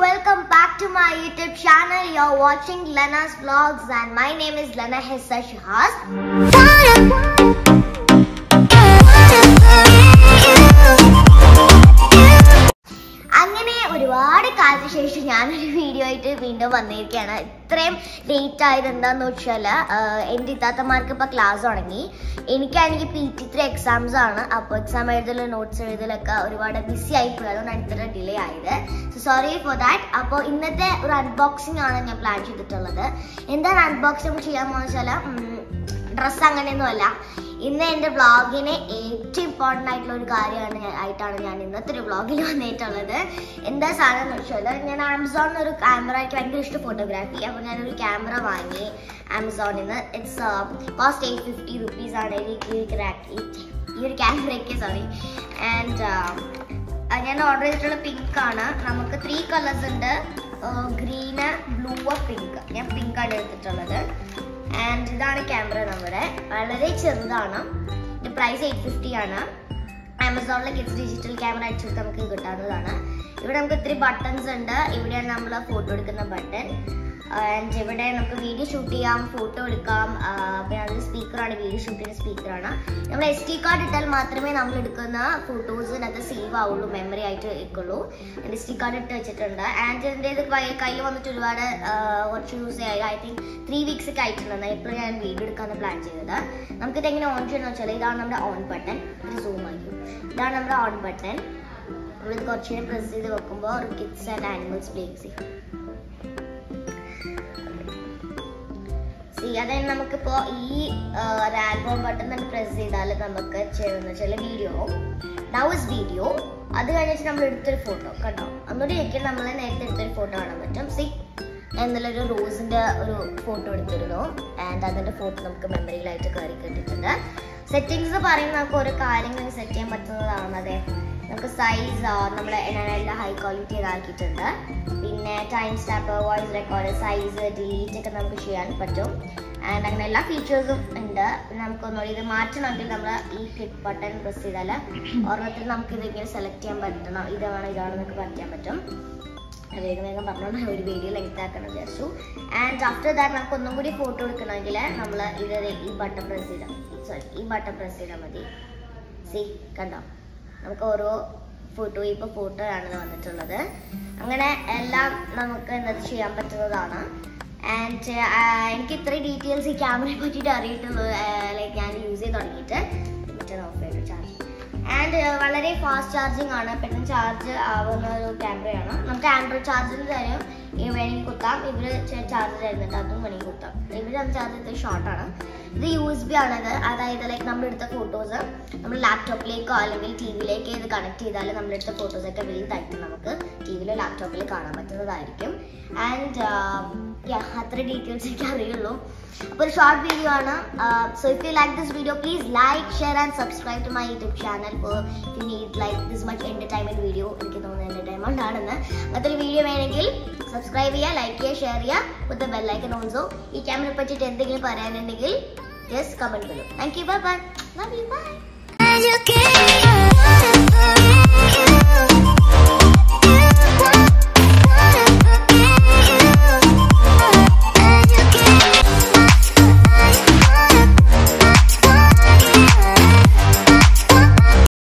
welcome back to my YouTube channel. You're watching Lena's vlogs and my name is Lena Hissa Shahaz. അങ്ങനെ ഒരുപാട് കാലത്തിന് ശേഷം ഞാനൊരു video ആയിട്ട് വീണ്ടും വന്നിരിക്കുകയാണ് ഇത്രയും ലേറ്റ് ആയത് എന്താന്ന് വെച്ചാൽ എൻ്റെ ഇത്താത്തമാർക്ക് ഇപ്പോൾ ക്ലാസ് തുടങ്ങി എനിക്കാണെങ്കിൽ പി ടി ത്രീ എക്സാംസ് ആണ് അപ്പോൾ എക്സാം എഴുതലും നോട്ട്സ് എഴുതലൊക്കെ ഒരുപാട് ബിസി ആയിപ്പോയി അതുകൊണ്ടാണ് ഇത്ര ഡിലേ ആയത് സോ സോറി ഫോർ ദാറ്റ് അപ്പോൾ ഇന്നത്തെ ഒരു അൺബോക്സിംഗ് ആണ് ഞാൻ പ്ലാൻ ചെയ്തിട്ടുള്ളത് എന്താണ് അൺബോക്സിംഗ് ചെയ്യാൻ പോകുന്നത് വെച്ചാൽ ഡ്രസ്സ് അങ്ങനെയൊന്നുമല്ല ഇന്ന് എൻ്റെ വ്ളോഗിന് ഏറ്റവും ഇമ്പോർട്ടൻ്റ് ആയിട്ടുള്ള ഒരു കാര്യമാണ് ഞാൻ ആയിട്ടാണ് ഞാൻ ഇന്നത്തെ ഒരു വ്ളോഗിൽ വന്നിട്ടുള്ളത് എന്താ സാധനം എന്ന് വെച്ചാൽ ഞാൻ ആമസോണിൽ ഒരു ക്യാമറ എനിക്ക് ഭയങ്കര ഇഷ്ടം ഫോട്ടോഗ്രാഫി അപ്പോൾ ഞാനൊരു ക്യാമറ വാങ്ങി ആമസോണിൽ നിന്ന് it's cost eight fifty rupees ആണ് എനിക്ക് ഈ crack- ഈ ഈ ഒരു ക്യാമറയ്ക്ക് സോറി ആൻഡ് ഞാൻ ഓർഡർ ചെയ്തിട്ടുള്ള പിങ്ക് ആണ് നമുക്ക് ത്രീ കളേഴ്സ് ഉണ്ട് ഗ്രീന് ബ്ലൂ പിങ്ക് ഞാൻ പിങ്ക് ആണ് എടുത്തിട്ടുള്ളത് ആൻഡ് ഇതാണ് ക്യാമറ നമ്മുടെ വളരെ ചെറുതാണ് ഇതിന്റെ പ്രൈസ് എയ്റ്റ് ഫിഫ്റ്റി ആണ് ആമസോണിലെ കിഡ്സ് ഡിജിറ്റൽ ക്യാമറ അടിച്ചിട്ട് നമുക്ക് കിട്ടാവുന്നതാണ് ഇവിടെ നമുക്ക് ഇത്തിരി ബട്ടൺസ് ഉണ്ട് ഇവിടെയാണ് നമ്മൾ ഫോട്ടോ എടുക്കുന്ന ബട്ടൺ ആൻഡ് ഇവിടെ നമുക്ക് വീഡിയോ ഷൂട്ട് ചെയ്യാം ഫോട്ടോ എടുക്കാം ആ, പിന്നെ അതിൽ സ്പീക്കറാണ് വീഡിയോ ഷൂട്ട് ചെയ്യുന്ന സ്പീക്കറാണ് നമ്മൾ എസ് ടി കാർഡ് ഇട്ടാൽ മാത്രമേ നമ്മൾ എടുക്കുന്ന ഫോട്ടോസിനകത്ത് സേവ് ആവുള്ളൂ മെമ്മറി ആയിട്ട് ഇരിക്കുള്ളൂ എസ് ടി കാർഡ് ഇട്ട് വെച്ചിട്ടുണ്ട് ആൻഡ് ഇതിൻ്റെ ഇത് കയ്യിൽ വന്നിട്ട് ഒരുപാട് ആ, കുറച്ച് യൂസ് ആയി ഐ തിങ്ക് ത്രീ വീക്സ് ഒക്കെ ആയിട്ടുണ്ട് എപ്പോഴും ഞാൻ വീഡിയോ എടുക്കാമെന്ന് പ്ലാൻ ചെയ്തത് നമുക്കിത് എങ്ങനെ ഓൺ ചെയ്യണമെന്ന് വെച്ചാൽ ഇതാണ് നമ്മുടെ ഓൺ ബട്ടൺ ഇത് സൂം ആയിരിക്കും ഇതാണ് നമ്മുടെ ഓൺ ബട്ടൺ നമ്മളിത് കുറച്ച് നേരം പ്രസ് ചെയ്ത് വെക്കുമ്പോൾ ഒരു കിഡ്സ് ആൻഡ് ആനിമൽസ് പ്ലേസ് ചെയ്യും സി അതായത് നമുക്കിപ്പോ ഈ ആൽബം ബട്ടൺ നമ്മൾ പ്രസ് ചെയ്താൽ നമുക്ക് ചെയ്യുന്ന ചില വീഡിയോ നൗ ഇസ് വീഡിയോ അത് കഴിഞ്ഞിട്ട് നമ്മൾ എടുത്തൊരു ഫോട്ടോ കണ്ടോ ഒന്നുകൂടി വെക്കാൻ നമ്മൾ നേരത്തെ എടുത്തൊരു ഫോട്ടോ കാണാൻ പറ്റും സി ഞാൻ ഇന്നലെ ഒരു റോസിന്റെ ഒരു ഫോട്ടോ എടുത്തിരുന്നു ആൻഡ് അതിന്റെ ഫോട്ടോ നമുക്ക് മെമ്മറിയിലായിട്ട് കയറി കിട്ടിയിട്ടുണ്ട് സെറ്റിങ്സ് പറയുമ്പോൾ നമുക്ക് ഓരോ കാര്യങ്ങൾ സെറ്റ് ചെയ്യാൻ പറ്റുന്നതാണ് അതെ നമുക്ക് സൈസ് നമ്മൾ എല്ലാം ഹൈ ക്വാളിറ്റി ഇതാക്കിയിട്ടുണ്ട് പിന്നെ time stamp voice record size delete ഒക്കെ നമുക്ക് ചെയ്യാൻ പറ്റും ആൻഡ് അങ്ങനെ എല്ലാ ഫീച്ചേഴ്സും ഉണ്ട് പിന്നെ നമുക്ക് ഒന്നുകൂടി ഇത് മാറ്റണമെങ്കിൽ നമ്മൾ ഈ ക്ലിക്ക് ബട്ടൺ പ്രസ് ചെയ്താൽ ഓർമ്മത്തിൽ നമുക്ക് ഇതിങ്ങനെ സെലക്ട് ചെയ്യാൻ പറ്റണം ഇതാണ് ഇതാണെന്നൊക്കെ പറയാൻ പറ്റും വേഗം വേഗം പറഞ്ഞോണ്ട് ഒരു വീഡിയോ ലെങ്ത് ആക്കണം വിചാരിച്ചു ആൻഡ് ആഫ്റ്റർ ദാറ്റ് നമുക്ക് ഒന്നും കൂടി ഫോട്ടോ എടുക്കണമെങ്കിൽ നമ്മൾ ഇത് ദേ ഈ ബട്ടൺ പ്രസ് ചെയ്താൽ സോറി ഈ ബട്ടൺ പ്രസ് ചെയ്താൽ മതി സി കണ്ടോ നമുക്ക് ഓരോ ഫോട്ടോ ഇപ്പോൾ ഫോട്ടോ ആണ് ഇത് വന്നിട്ടുള്ളത് അങ്ങനെ എല്ലാം നമുക്ക് എന്നത് ചെയ്യാൻ പറ്റുന്നതാണ് ആൻഡ് എനിക്ക് ഇത്രയും ഡീറ്റെയിൽസ് ഈ ക്യാമറയെ പറ്റിയിട്ട് അറിയിട്ടുള്ളൂ ലൈക്ക് ഞാൻ യൂസ് ചെയ്ത് തുടങ്ങിയിട്ട് മറ്റേ ഓഫ് ചെയ്തു ചാർജ് ആൻഡ് വളരെ ഫാസ്റ്റ് ചാർജിങ് ആണ് പെട്ടെന്ന് ചാർജ് ആവുന്ന ഒരു ക്യാമറയാണ് നമുക്ക് ആൻഡ്രോയിഡ് ചാർജിന് തരും ഈ വേണമെങ്കിൽ കുത്താം ഇവര് ചാർജ് തരുന്നുണ്ട് അതും വേണമെങ്കിൽ കുത്താം ഇവര് ചാർജ് ചെയ്തത് ഷോർട്ടാണ് ഇത് യു എസ് ബി ആണിത് അതായത് ലൈക്ക് നമ്മൾ എടുത്ത ഫോട്ടോസ് നമ്മൾ ലാപ്ടോപ്പിലേക്കോ അല്ലെങ്കിൽ ടി വിയിലേക്കോ ഇത് കണക്ട് ചെയ്താൽ നമ്മൾ എടുത്ത ഫോട്ടോസ് ഒക്കെ വലുതായിട്ട് നമുക്ക് ടി വിയിലോ ലാപ്ടോപ്പിൽ കാണാൻ പറ്റുന്നതായിരിക്കും ആൻഡ് അത്ര ഡീറ്റെയിൽസ് എനിക്ക് അറിയുള്ളൂ അപ്പോൾ ഒരു ഷോർട്ട് വീഡിയോ ആണ് so if you like this video please like share and subscribe to my YouTube channel for you need like this much entertainment video എനിക്ക് തോന്നുന്നത് എൻ്റർടൈൻമെൻ്റ് ആണെന്ന് അങ്ങനത്തെ ഒരു വീഡിയോ വേണമെങ്കിൽ സബ്സ്ക്രൈബ് ചെയ്യുക ലൈക്ക് ചെയ്യുക ഷെയർ ചെയ്യുക വിത്ത് ബെല്ലൈക്കൻ ഓൾസോ ഈ ക്യാമറ പറ്റിയിട്ട് എന്തെങ്കിലും പറയാനുണ്ടെങ്കിൽ ജസ്റ്റ് കമൻറ്റ് ചെയ്യും thank you bye bye love you bye you can